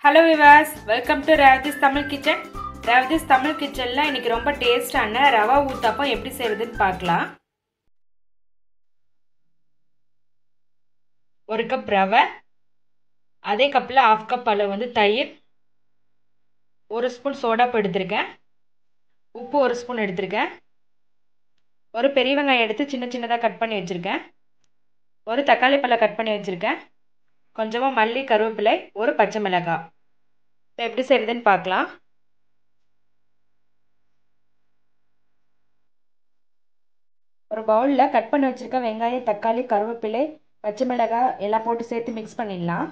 hello விவாஸ் welcome to Revathi's Tamil kitchen Revathi's Tamil கிச்சனில் இன்னைக்கு ரொம்ப டேஸ்டான ரவா ஊத்தாப்பம் எப்படி செய்கிறதுன்னு பார்க்கலாம் ஒரு கப் ரவை அதே கப்பில் ஆஃப் கப் அளவு வந்து தயிர் ஒரு ஸ்பூன் சோடாப்பு எடுத்திருக்கேன் உப்பு ஒரு ஸ்பூன் எடுத்திருக்கேன் ஒரு பெரிய வெங்காயம் எடுத்து சின்ன சின்னதாக கட் பண்ணி வச்சுருக்கேன் ஒரு தக்காளி பழம் கட் பண்ணி வச்சுருக்கேன் கொஞ்சமாக மல்லி கருவேப்பிலை ஒரு பச்சை மிளகாய் இப்போ எப்படி செய்கிறதுன்னு பார்க்கலாம் ஒரு பவுலில் கட் பண்ணி வச்சுருக்க வெங்காயம் தக்காளி கருவேப்பிலை பச்சை மிளகாய் எல்லாம் போட்டு சேர்த்து மிக்ஸ் பண்ணிடலாம்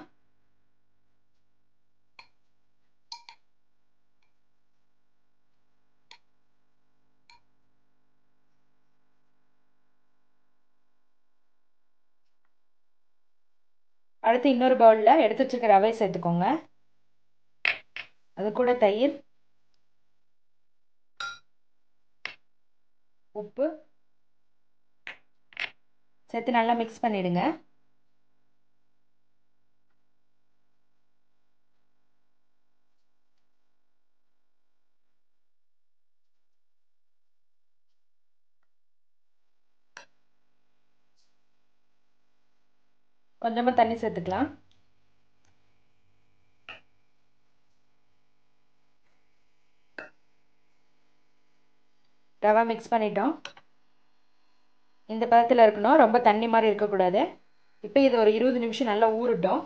அடுத்து இன்னொரு பவுலில் எடுத்து வச்சுருக்க ரவை சேர்த்துக்கோங்க அது கூட தயிர் உப்பு சேர்த்து நல்லா மிக்ஸ் பண்ணிவிடுங்க கொஞ்சமாக தண்ணி சேர்த்துக்கலாம் ரவா மிக்ஸ் பண்ணிட்டோம் இந்த பதத்தில் இருக்கணும் ரொம்ப தண்ணி மாதிரி இருக்கக்கூடாது இப்போ இது ஒரு இருபது நிமிஷம் நல்லா ஊறட்டும்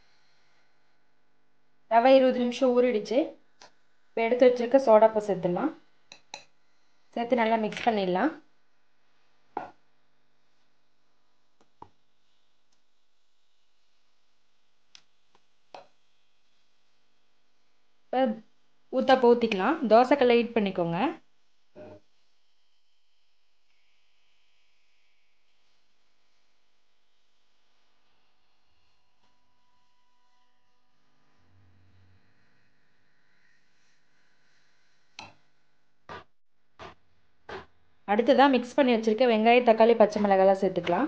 ரவை இருபது நிமிஷம் ஊறிடுச்சு இப்போ எடுத்து வச்சுருக்க சோடாப்பை சேர்த்துடலாம் சேர்த்து நல்லா மிக்ஸ் பண்ணிடலாம் இப்போ ஊத்தாப்ப ஊற்றிக்கலாம் தோசைக்கல்லை ஹீட் பண்ணிக்கோங்க அடுத்ததாக மிக்ஸ் பண்ணி வச்சுருக்க வெங்காயம் தக்காளி பச்சை மிளகாலாம் சேர்த்துக்கலாம்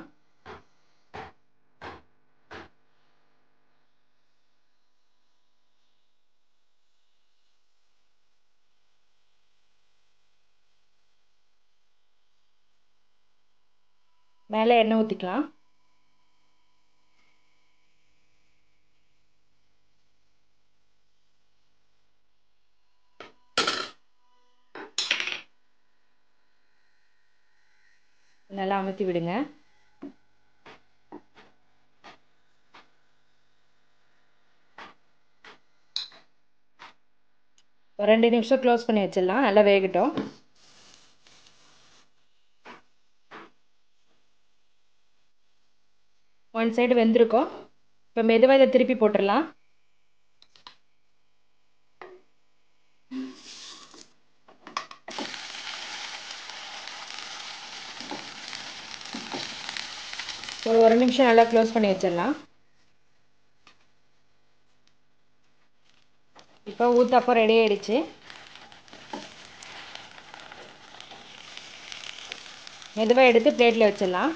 மேலே எண்ணெய் ஊற்றிக்கலாம் நல்லா அமுத்தி விடுங்க ஒரு ரெண்டு நிமிஷம் க்ளோஸ் பண்ணி வச்சிடலாம் நல்லா வேகட்டும் ஒன் சைடு வெந்திருக்கும் இப்போ மெதுவாக இதை திருப்பி போட்டுடலாம் ஒரு ஒரு நிமிஷம் நல்லா க்ளோஸ் பண்ணி வச்சிடலாம் இப்போ ஊத்தப்போ ரெடி ஆயிடுச்சு மெதுவாக எடுத்து பிளேட்டில் வச்சிடலாம்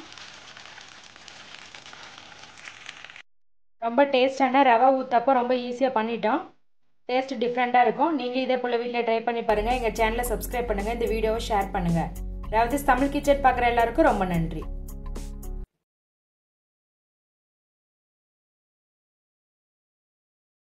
ரொம்ப டேஸ்டான ரவா ஊத்தப்போ ரொம்ப ஈஸியாக பண்ணிட்டோம் டேஸ்ட் டிஃப்ரெண்ட்டாக இருக்கும் நீங்கள் இதே போல் வீட்டில் ட்ரை பண்ணி பாருங்கள் எங்கள் சேனலை சப்ஸ்கிரைப் பண்ணுங்கள் இந்த வீடியோவை ஷேர் பண்ணுங்கள் ரவதிஸ் தமிழ் கிச்சன் பார்க்குற எல்லாருக்கும் ரொம்ப நன்றி